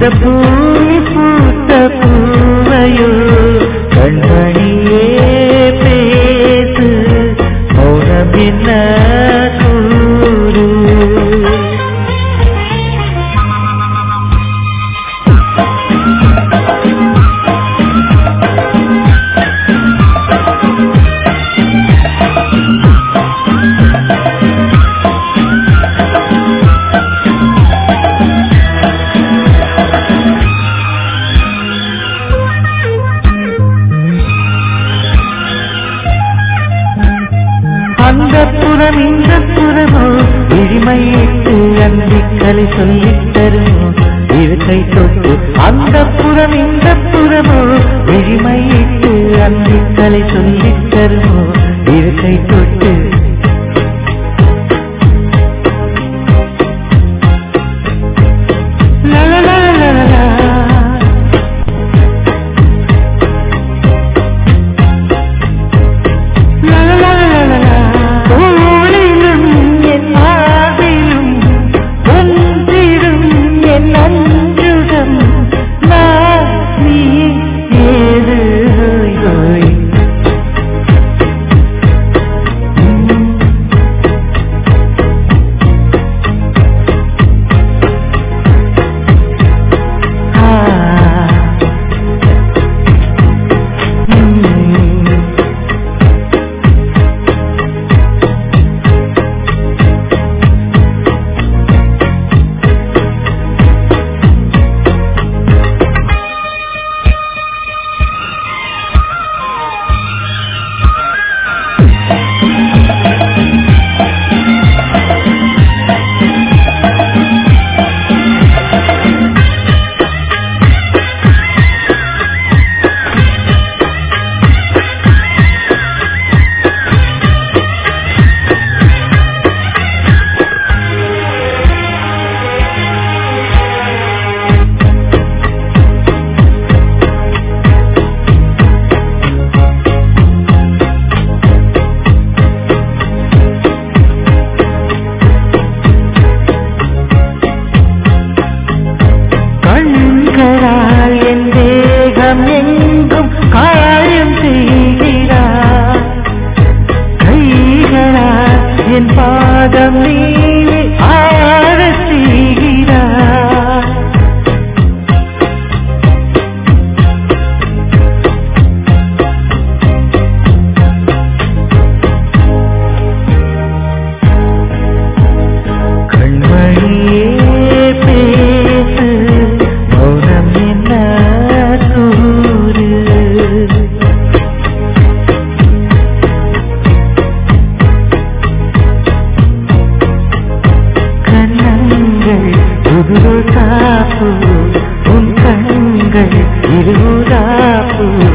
பூமி பூத்த பூவையோ கண்மணியே பேசு மௌனம் என்ன கூறு அந்த புறம் இந்த புறமோ விழிமையிட்டு அன்பிக்கலை சொல்லித் தருமோ இருக்கை தொட்டு அந்த புறம் இந்த புறமோ விழிமையிட்டு அன்பிக்கலை சொல்லித் தருமோ இருக்கை தொட்டு லா, லா, லா, லா, லா, லா. ஊழிலும் என் ஆவிலும் ஒன்றிடும் என் அஞ்சுடம் நான் நீ ஏது ஹோய் ஹோய் ஆ ம் கண்களால் என் தேகம் எங்கும் காயம் செய்கிறார் கைகளால் என் பாதம் நீவி ஆட செய்கிறார் கண்மணியே பேசு மௌனம் என்ன கூறு கண்ணங்கள் புது காப்பு உன் கண்கள் இருதாப்பு